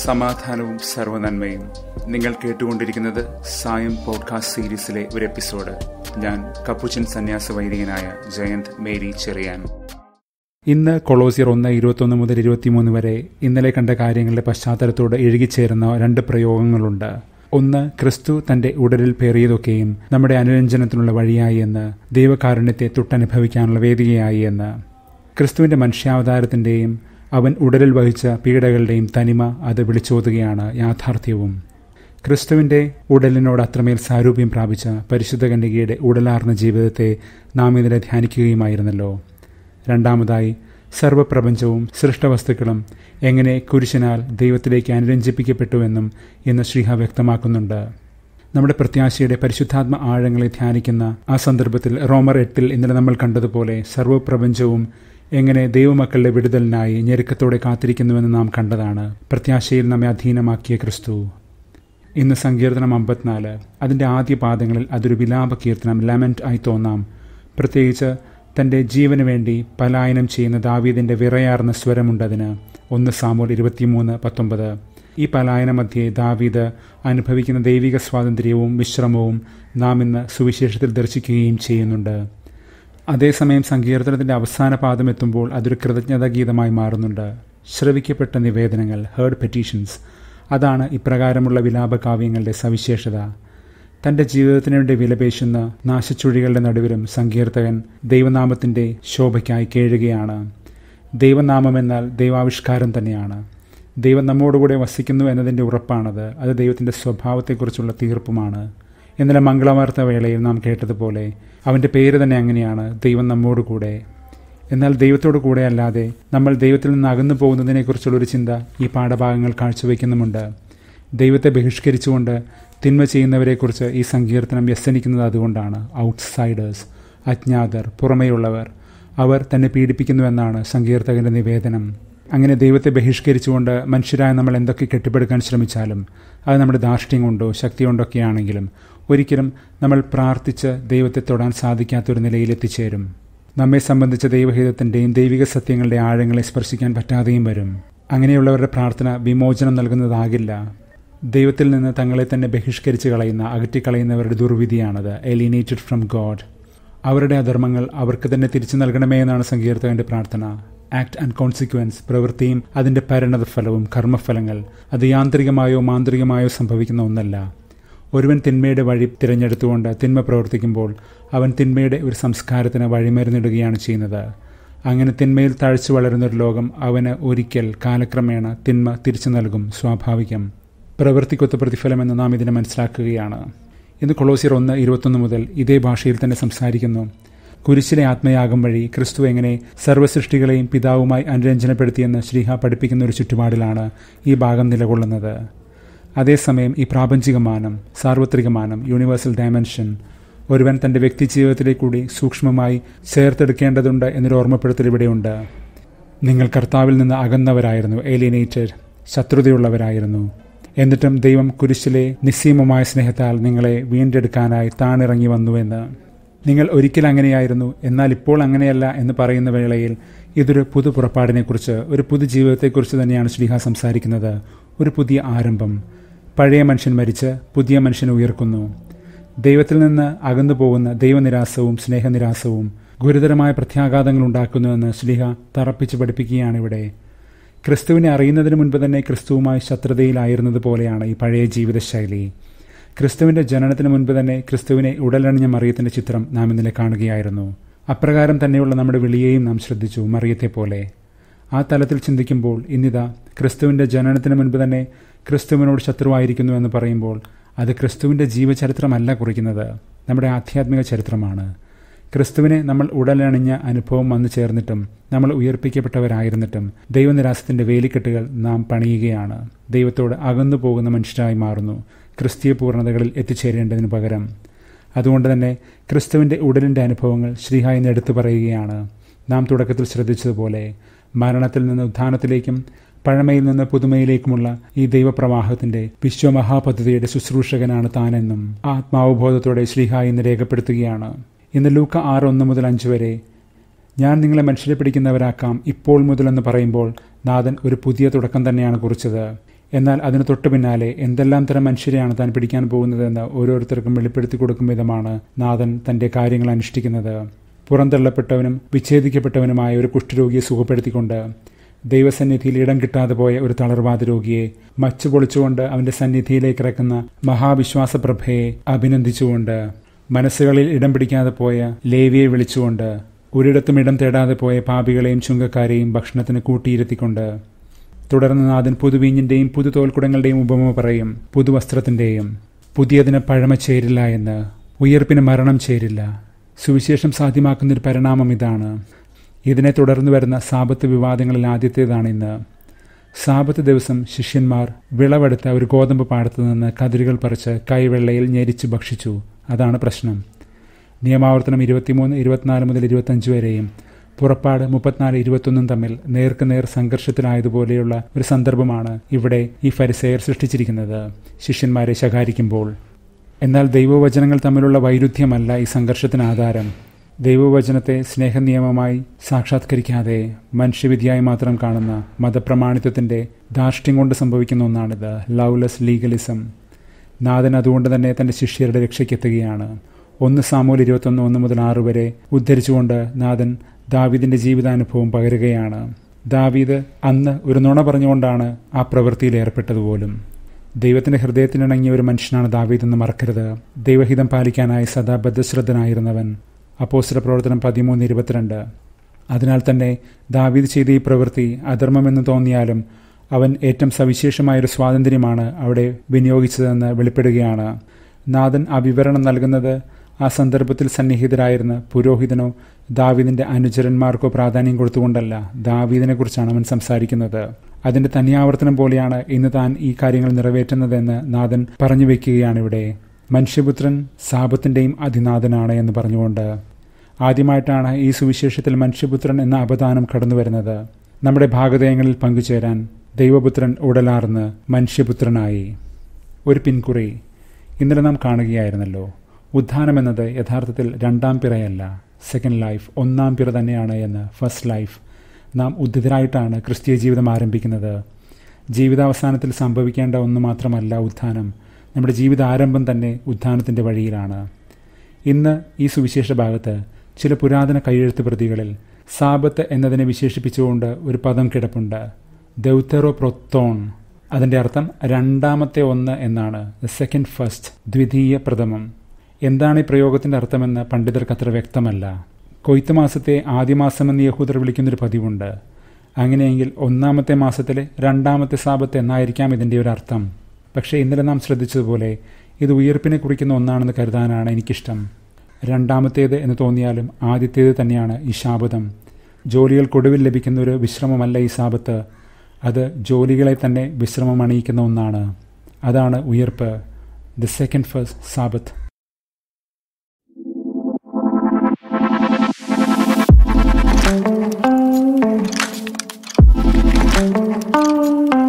സമാധാനവും സർവനന്മയും നിങ്ങൾ കേട്ടുകൊണ്ടിരിക്കുന്നത് സായം പോഡ്കാസ്റ്റ് സീരീസിലെ ഒരു എപ്പിസോഡ് ഞാൻ കപ്പുച്ചൻ സന്യാസ വൈദികനായ ജയന്ത് മേരി ചെറിയാൻ ഇന്ന് കൊളോസിയർ ഒന്ന് ഇരുപത്തൊന്ന് മുതൽ ഇരുപത്തിമൂന്ന് വരെ ഇന്നലെ കണ്ട കാര്യങ്ങളുടെ പശ്ചാത്തലത്തോട് ഇഴുകിച്ചേരുന്ന രണ്ട് പ്രയോഗങ്ങളുണ്ട് ഒന്ന് ക്രിസ്തു തന്റെ ഉടലിൽ പേറിയതൊക്കെയും നമ്മുടെ അനുരഞ്ജനത്തിനുള്ള വഴിയായി എന്ന് ദൈവകാരുണ്യത്തെ തൊട്ടനുഭവിക്കാനുള്ള വേദികയായി എന്ന് ക്രിസ്തുവിന്റെ മനുഷ്യാവതാരത്തിന്റെയും അവൻ ഉടലിൽ വഹിച്ച പീഡകളുടെയും തനിമ അത് വിളിച്ചോതുകയാണ് യാഥാർത്ഥ്യവും ക്രിസ്തുവിന്റെ ഉടലിനോട് അത്രമേൽ സാരൂപ്യം പ്രാപിച്ച പരിശുദ്ധ കന്യകയുടെ ഉടലാർന്ന ജീവിതത്തെ നാം ഇന്നലെ ധ്യാനിക്കുകയുമായിരുന്നല്ലോ രണ്ടാമതായി സർവപ്രപഞ്ചവും സൃഷ്ടവസ്തുക്കളും എങ്ങനെ കുരിശനാൽ ദൈവത്തിലേക്ക് അനുരഞ്ജിപ്പിക്കപ്പെട്ടുവെന്നും ഇന്ന് ശ്രീഹ വ്യക്തമാക്കുന്നുണ്ട് നമ്മുടെ പ്രത്യാശയുടെ പരിശുദ്ധാത്മ ആഴങ്ങളെ ധ്യാനിക്കുന്ന ആ സന്ദർഭത്തിൽ റോമർ എട്ടിൽ ഇന്നലെ നമ്മൾ കണ്ടതുപോലെ സർവപ്രപഞ്ചവും എങ്ങനെ ദൈവമക്കളുടെ വിടുതലിനായി ഞെരുക്കത്തോടെ കാത്തിരിക്കുന്നുവെന്ന് നാം കണ്ടതാണ് പ്രത്യാശയിൽ നമ്മെ അധീനമാക്കിയ ക്രിസ്തു ഇന്ന് സങ്കീർത്തനം അമ്പത്തിനാല് അതിൻ്റെ ആദ്യ പാദങ്ങളിൽ അതൊരു വിലാപ കീർത്തനം ലെമൻറ്റ് ആയി തോന്നാം പ്രത്യേകിച്ച് തൻ്റെ ജീവന് വേണ്ടി പലായനം ചെയ്യുന്ന ദാവീദിൻ്റെ വിറയാർന്ന സ്വരമുണ്ടതിന് ഒന്ന് സാമൂൽ ഇരുപത്തിമൂന്ന് പത്തൊമ്പത് ഈ പലായന മധ്യേ ദാവീദ് അനുഭവിക്കുന്ന ദൈവിക സ്വാതന്ത്ര്യവും വിശ്രമവും നാം ഇന്ന് സുവിശേഷത്തിൽ ദർശിക്കുകയും ചെയ്യുന്നുണ്ട് അതേസമയം സങ്കീർത്തനത്തിന്റെ അവസാന പാദം എത്തുമ്പോൾ അതൊരു കൃതജ്ഞതാ ഗീതമായി മാറുന്നുണ്ട് ശ്രവിക്കപ്പെട്ട നിവേദനങ്ങൾ ഹേർഡ് പെറ്റീഷൻസ് അതാണ് ഇപ്രകാരമുള്ള വിലാപകാവ്യങ്ങളുടെ സവിശേഷത തന്റെ ജീവിതത്തിനു വേണ്ടി വിലപേശുന്ന നാശച്ചുഴികളുടെ നടുവിലും സങ്കീർത്തകൻ ദൈവനാമത്തിന്റെ ശോഭയ്ക്കായി കേഴുകയാണ് ദൈവനാമമെന്നാൽ ദൈവാവിഷ്കാരം തന്നെയാണ് ദൈവം നമ്മോടുകൂടെ വസിക്കുന്നു എന്നതിൻ്റെ ഉറപ്പാണത് അത് ദൈവത്തിൻ്റെ സ്വഭാവത്തെക്കുറിച്ചുള്ള തീർപ്പുമാണ് ഇന്നലെ മംഗളവാർത്ത വേളയിൽ നാം കേട്ടതുപോലെ അവൻ്റെ പേര് തന്നെ അങ്ങനെയാണ് ദൈവം നമ്മോട് കൂടെ എന്നാൽ ദൈവത്തോടു കൂടെ അല്ലാതെ നമ്മൾ ദൈവത്തിൽ നിന്ന് അകന്നു പോകുന്നതിനെക്കുറിച്ചുള്ളൊരു ചിന്ത ഈ പാഠഭാഗങ്ങൾ കാഴ്ചവെക്കുന്നുമുണ്ട് ദൈവത്തെ ബഹിഷ്കരിച്ചുകൊണ്ട് തിന്മ ചെയ്യുന്നവരെക്കുറിച്ച് ഈ സങ്കീർത്തനം വ്യസനിക്കുന്നത് അതുകൊണ്ടാണ് ഔട്ട്സൈഡേഴ്സ് അജ്ഞാതർ പുറമേയുള്ളവർ അവർ തന്നെ പീഡിപ്പിക്കുന്നുവെന്നാണ് സങ്കീർത്തകന്റെ നിവേദനം അങ്ങനെ ദൈവത്തെ ബഹിഷ്കരിച്ചുകൊണ്ട് മനുഷ്യരായ നമ്മൾ എന്തൊക്കെ കെട്ടിപ്പടുക്കാൻ ശ്രമിച്ചാലും അത് നമ്മുടെ ധാർഷ്ട്യം കൊണ്ടോ ശക്തി കൊണ്ടൊക്കെയാണെങ്കിലും ഒരിക്കലും നമ്മൾ പ്രാർത്ഥിച്ച് ദൈവത്തെ തൊടാൻ സാധിക്കാത്തൊരു നിലയിൽ എത്തിച്ചേരും നമ്മെ സംബന്ധിച്ച ദൈവഹിതത്തിൻ്റെയും ദൈവിക സത്യങ്ങളുടെ ആഴങ്ങളെ സ്പർശിക്കാൻ പറ്റാതെയും വരും അങ്ങനെയുള്ളവരുടെ പ്രാർത്ഥന വിമോചനം നൽകുന്നതാകില്ല ദൈവത്തിൽ നിന്ന് തങ്ങളെ തന്നെ ബഹിഷ്കരിച്ച് കളയുന്ന അകറ്റിക്കളയുന്നവരുടെ ദുർവിധിയാണത് എലിനേറ്റഡ് ഫ്രം ഗോഡ് അവരുടെ അധർമ്മങ്ങൾ അവർക്ക് തന്നെ തിരിച്ചു നൽകണമേ എന്നാണ് സങ്കീർത്തകന്റെ പ്രാർത്ഥന ആക്ട് ആൻഡ് കോൺസിക്വൻസ് പ്രവൃത്തിയും അതിൻ്റെ പരിണത ഫലവും കർമ്മഫലങ്ങൾ അത് യാന്ത്രികമായോ മാന്ത്രികമായോ സംഭവിക്കുന്ന ഒന്നല്ല ഒരുവൻ തിന്മയുടെ വഴി തിരഞ്ഞെടുത്തുകൊണ്ട് തിന്മ പ്രവർത്തിക്കുമ്പോൾ അവൻ തിന്മയുടെ ഒരു സംസ്കാരത്തിന് വഴിമരുന്നിടുകയാണ് ചെയ്യുന്നത് അങ്ങനെ തിന്മയിൽ തഴച്ചു വളരുന്ന ഒരു ലോകം അവന് ഒരിക്കൽ കാലക്രമേണ തിന്മ തിരിച്ചു നൽകും സ്വാഭാവികം പ്രവൃത്തിക്കൊത്ത പ്രതിഫലമെന്ന് നാം ഇതിനെ മനസ്സിലാക്കുകയാണ് ഇന്ന് കൊളോസിയർ ഒന്ന് ഇരുപത്തൊന്ന് മുതൽ ഇതേ ഭാഷയിൽ തന്നെ സംസാരിക്കുന്നു കുരിശിലെ ആത്മയാഗം വഴി ക്രിസ്തു എങ്ങനെ സർവ്വസൃഷ്ടികളെയും പിതാവുമായി അനുരഞ്ജനപ്പെടുത്തിയെന്ന് ശ്രീഹ പഠിപ്പിക്കുന്ന ഒരു ചുറ്റുപാടിലാണ് ഈ ഭാഗം നിലകൊള്ളുന്നത് അതേസമയം ഈ പ്രാപഞ്ചിക മാനം സാർവത്രിക മാനം യൂണിവേഴ്സൽ ഡയമെൻഷൻ ഒരുവൻ തൻ്റെ വ്യക്തി ജീവിതത്തിലേക്ക് കൂടി സൂക്ഷ്മമായി ചേർത്തെടുക്കേണ്ടതുണ്ട് എന്നൊരു ഓർമ്മപ്പെടുത്തൽ ഇവിടെയുണ്ട് നിങ്ങൾ കർത്താവിൽ നിന്ന് അകന്നവരായിരുന്നു ഏലിയനേറ്റഡ് ശത്രുതയുള്ളവരായിരുന്നു എന്നിട്ടും ദൈവം കുരിശിലെ നിസ്സീമമായ സ്നേഹത്താൽ നിങ്ങളെ വീണ്ടെടുക്കാനായി താണിറങ്ങി വന്നുവെന്ന് നിങ്ങൾ ഒരിക്കൽ അങ്ങനെയായിരുന്നു എന്നാൽ ഇപ്പോൾ അങ്ങനെയല്ല എന്ന് പറയുന്ന വേളയിൽ ഇതൊരു പുതു പുറപ്പാടിനെക്കുറിച്ച് ഒരു പുതു ജീവിതത്തെക്കുറിച്ച് തന്നെയാണ് ശ്രീഹ സംസാരിക്കുന്നത് ഒരു പുതിയ ആരംഭം പഴയ മനുഷ്യൻ മരിച്ച് പുതിയ മനുഷ്യൻ ഉയർക്കുന്നു ദൈവത്തിൽ നിന്ന് അകന്നു പോകുന്ന ദൈവനിരാസവും സ്നേഹനിരാസവും ഗുരുതരമായ പ്രത്യാഘാതങ്ങൾ ഉണ്ടാക്കുന്നുവെന്ന് ശ്രീഹ തറപ്പിച്ച് പഠിപ്പിക്കുകയാണ് ഇവിടെ ക്രിസ്തുവിനെ അറിയുന്നതിന് മുൻപ് തന്നെ ക്രിസ്തുവുമായി ശത്രുതയിലായിരുന്നത് പോലെയാണ് ഈ പഴയ ജീവിതശൈലി ക്രിസ്തുവിന്റെ ജനനത്തിന് മുൻപ് തന്നെ ക്രിസ്തുവിനെ ഉടലണിഞ്ഞ മറിയത്തിന്റെ ചിത്രം നാം ഇന്നലെ കാണുകയായിരുന്നു അപ്രകാരം തന്നെയുള്ള നമ്മുടെ വിളിയെയും നാം ശ്രദ്ധിച്ചു മറിയത്തെ പോലെ ആ തലത്തിൽ ചിന്തിക്കുമ്പോൾ ഇന്നിതാ ക്രിസ്തുവിന്റെ ജനനത്തിന് മുൻപ് തന്നെ ക്രിസ്തുവിനോട് ശത്രുവായിരിക്കുന്നു എന്ന് പറയുമ്പോൾ അത് ക്രിസ്തുവിന്റെ ജീവചരിത്രമല്ല കുറിക്കുന്നത് നമ്മുടെ ആധ്യാത്മിക ചരിത്രമാണ് ക്രിസ്തുവിനെ നമ്മൾ ഉടലണിഞ്ഞ അനുഭവം വന്നു ചേർന്നിട്ടും നമ്മൾ ഉയർപ്പിക്കപ്പെട്ടവരായിരുന്നിട്ടും ദൈവനിരാസത്തിന്റെ വേലിക്കെട്ടുകൾ നാം പണിയുകയാണ് ദൈവത്തോട് അകന്നു പോകുന്ന മനുഷ്യരായി മാറുന്നു ക്രിസ്തീയ പൂർണ്ണതകളിൽ എത്തിച്ചേരേണ്ടതിനു പകരം അതുകൊണ്ട് തന്നെ ക്രിസ്തുവിന്റെ ഉടലിന്റെ അനുഭവങ്ങൾ ശ്രീഹായിന്ന് എടുത്തു പറയുകയാണ് നാം തുടക്കത്തിൽ ശ്രദ്ധിച്ചതുപോലെ മരണത്തിൽ നിന്ന് ഉത്ഥാനത്തിലേക്കും പഴമയിൽ നിന്ന് പുതുമയിലേക്കുമുള്ള ഈ ദൈവപ്രവാഹത്തിന്റെ വിശ്വമഹാപദ്ധതിയുടെ ശുശ്രൂഷകനാണ് താനെന്നും ആത്മാവബോധത്തോടെ ശ്രീഹായി ഇന്ന് രേഖപ്പെടുത്തുകയാണ് ഇന്ന് ലൂക്ക ആറ് ഒന്ന് മുതൽ അഞ്ച് വരെ ഞാൻ നിങ്ങളെ മനുഷ്യരെ പിടിക്കുന്നവരാക്കാം ഇപ്പോൾ മുതലെന്ന് പറയുമ്പോൾ നാഥൻ ഒരു പുതിയ തുടക്കം തന്നെയാണ് കുറിച്ചത് എന്നാൽ അതിന് തൊട്ടു പിന്നാലെ എന്തെല്ലാം തരം മനുഷ്യരെയാണ് താൻ പിടിക്കാൻ പോകുന്നതെന്ന് ഓരോരുത്തർക്കും വെളിപ്പെടുത്തി കൊടുക്കും വിധമാണ് നാഥൻ തന്റെ കാര്യങ്ങൾ അനുഷ്ഠിക്കുന്നത് പുറന്തള്ളപ്പെട്ടവനും വിച്ഛേദിക്കപ്പെട്ടവനുമായ ഒരു കുഷ്ഠരോഗിയെ സുഖപ്പെടുത്തിക്കൊണ്ട് ദൈവസന്നിധിയിൽ ഇടം കിട്ടാതെ പോയ ഒരു തളർവാദ രോഗിയെ മച്ചു പൊളിച്ചുകൊണ്ട് അവന്റെ സന്നിധിയിലേക്ക് ഇറക്കുന്ന മഹാവിശ്വാസപ്രഭയെ അഭിനന്ദിച്ചുകൊണ്ട് മനസ്സുകളിൽ ഇടം പിടിക്കാതെ പോയ ലേവിയെ വിളിച്ചുകൊണ്ട് ഒരിടത്തും ഇടം തേടാതെ പോയ പാപികളെയും ചുങ്കക്കാരെയും ഭക്ഷണത്തിന് കൂട്ടിയിരുത്തിക്കൊണ്ട് തുടർന്ന് നാഥൻ പുതുവീഞ്ഞിന്റെയും പുതുതോൽക്കുടങ്ങളുടെയും ഉപമ പറയും പുതുവസ്ത്രത്തിന്റെയും പുതിയതിന് പഴമ ചേരില്ല എന്ന് ഉയർപ്പിന് മരണം ചേരില്ല സുവിശേഷം സാധ്യമാക്കുന്നൊരു പരിണാമം ഇതാണ് ഇതിനെ തുടർന്ന് വരുന്ന സാപത്ത് വിവാദങ്ങളിൽ ആദ്യത്തേതാണ് ഇന്ന് സാപത്ത് ദിവസം ശിഷ്യന്മാർ വിളവെടുത്ത ഒരു ഗോതമ്പ് പാടത്തു നിന്ന് കതിരുകൾ പറിച്ച് കൈവെള്ളയിൽ ഞെരിച്ചു ഭക്ഷിച്ചു അതാണ് പ്രശ്നം നിയമാവർത്തനം ഇരുപത്തിമൂന്ന് ഇരുപത്തിനാല് മുതൽ ഇരുപത്തഞ്ച് വരെയും പുറപ്പാട് മുപ്പത്തിനാല് ഇരുപത്തൊന്നും തമ്മിൽ നേർക്ക് നേർ സംഘർഷത്തിലായതുപോലെയുള്ള ഒരു സന്ദർഭമാണ് ഇവിടെ ഈ ഫരിസെയർ സൃഷ്ടിച്ചിരിക്കുന്നത് ശിഷ്യന്മാരെ ശകാരിക്കുമ്പോൾ എന്നാൽ ദൈവവചനങ്ങൾ തമ്മിലുള്ള വൈരുദ്ധ്യമല്ല ഈ സംഘർഷത്തിന് ആധാരം ദൈവവചനത്തെ സ്നേഹനിയമമായി സാക്ഷാത്കരിക്കാതെ മനുഷ്യവിദ്യയായി മാത്രം കാണുന്ന മതപ്രമാണിത്വത്തിന്റെ ധാർഷ്ട്യം കൊണ്ട് സംഭവിക്കുന്ന ഒന്നാണിത് ലവ്ലെസ് ലീഗലിസം നാഥൻ അതുകൊണ്ട് തന്നെ തന്റെ ശിഷ്യരുടെ രക്ഷയ്ക്കെത്തുകയാണ് ഒന്ന് സാമൂൽ ഇരുപത്തൊന്ന് ഒന്ന് മുതൽ ആറ് വരെ ഉദ്ധരിച്ചുകൊണ്ട് നാഥൻ ദാവീദിന്റെ ജീവിതാനുഭവം പകരുകയാണ് ദാവീദ് അന്ന് ഒരു നുണ പറഞ്ഞുകൊണ്ടാണ് ആ പ്രവൃത്തിയിൽ ഏർപ്പെട്ടതുപോലും ദൈവത്തിന്റെ ഹൃദയത്തിനിണങ്ങിയ ഒരു മനുഷ്യനാണ് ദാവീദ് എന്ന് മറക്കരുത് ദൈവഹിതം പാലിക്കാനായി സദാ ബദ്ധശ്രദ്ധനായിരുന്നവൻ അപ്പോസ്റ്റല പ്രവർത്തനം പതിമൂന്ന് ഇരുപത്തിരണ്ട് അതിനാൽ തന്നെ ദാവീദ് ചെയ്ത ഈ പ്രവൃത്തി അധർമ്മമെന്ന് തോന്നിയാലും അവൻ ഏറ്റവും സവിശേഷമായൊരു സ്വാതന്ത്ര്യമാണ് അവിടെ വിനിയോഗിച്ചതെന്ന് വെളിപ്പെടുകയാണ് നാഥൻ ആ വിവരണം നൽകുന്നത് ആ സന്ദർഭത്തിൽ സന്നിഹിതരായിരുന്ന പുരോഹിതനോ ദാവീദിന്റെ അനുചരന്മാർക്കോ പ്രാധാന്യം കൊടുത്തുകൊണ്ടല്ല ദാവീദിനെ കുറിച്ചാണ് അവൻ സംസാരിക്കുന്നത് അതിന്റെ തനിയാവർത്തനം പോലെയാണ് ഇന്ന് താൻ ഈ കാര്യങ്ങൾ നിറവേറ്റുന്നതെന്ന് നാഥൻ പറഞ്ഞു വെക്കുകയാണ് ഇവിടെ മനുഷ്യപുത്രൻ സാപത്തിന്റെയും അതിനാഥനാണ് എന്ന് പറഞ്ഞുകൊണ്ട് ആദ്യമായിട്ടാണ് ഈ സുവിശേഷത്തിൽ മനുഷ്യപുത്രൻ എന്ന അപദാനം കടന്നു വരുന്നത് നമ്മുടെ ഭാഗതയങ്ങളിൽ പങ്കുചേരാൻ ദൈവപുത്രൻ ഉടലാർന്ന് മനുഷ്യപുത്രനായി ഒരു പിൻകുറി ഇന്നലെ നാം കാണുകയായിരുന്നല്ലോ ഉദ്ധാനം എന്നത് യഥാർത്ഥത്തിൽ രണ്ടാം പിറയല്ല സെക്കൻഡ് ലൈഫ് ഒന്നാം പിറ തന്നെയാണ് എന്ന് ഫസ്റ്റ് ലൈഫ് നാം ഉദ്ധിതരായിട്ടാണ് ക്രിസ്തീയ ജീവിതം ആരംഭിക്കുന്നത് ജീവിതാവസാനത്തിൽ സംഭവിക്കേണ്ട ഒന്ന് മാത്രമല്ല ഉത്ഥാനം നമ്മുടെ ജീവിതാരംഭം തന്നെ ഉത്ഥാനത്തിൻ്റെ വഴിയിലാണ് ഇന്ന് ഈ സുവിശേഷ ഭാഗത്ത് ചില പുരാതന കൈയെഴുത്ത് പ്രതികളിൽ സാബത്ത് എന്നതിനെ വിശേഷിപ്പിച്ചുകൊണ്ട് ഒരു പദം കിടപ്പുണ്ട് ദൗത്തറോ പ്രൊത്തോൺ അതിൻ്റെ അർത്ഥം രണ്ടാമത്തെ ഒന്ന് എന്നാണ് ദ സെക്കൻഡ് ഫസ്റ്റ് ദ്വിതീയ പ്രഥമം എന്താണ് ഈ പ്രയോഗത്തിൻ്റെ അർത്ഥമെന്ന് പണ്ഡിതർക്ക് അത്ര വ്യക്തമല്ല കൊയ്ത്ത് മാസത്തെ ആദ്യ മാസമെന്ന് യഹൂദർ വിളിക്കുന്നൊരു പതിവുണ്ട് അങ്ങനെയെങ്കിൽ ഒന്നാമത്തെ മാസത്തിലെ രണ്ടാമത്തെ സാപത്ത് എന്നായിരിക്കാം ഇതിൻ്റെ ഒരു അർത്ഥം പക്ഷേ ഇന്നലെ നാം ശ്രദ്ധിച്ചതുപോലെ ഇത് ഉയർപ്പിനെ കുറിക്കുന്ന ഒന്നാണെന്ന് കരുതാനാണ് എനിക്കിഷ്ടം രണ്ടാമത്തേത് എന്ന് തോന്നിയാലും ആദ്യത്തേത് തന്നെയാണ് ഈ ശാപതം ജോലികൾക്കൊടുവിൽ ലഭിക്കുന്ന ഒരു വിശ്രമമല്ല ഈ സാപത്ത് അത് ജോലികളെ തന്നെ വിശ്രമം അണിയിക്കുന്ന ഒന്നാണ് അതാണ് ഉയർപ്പ് the second first sabbath thank you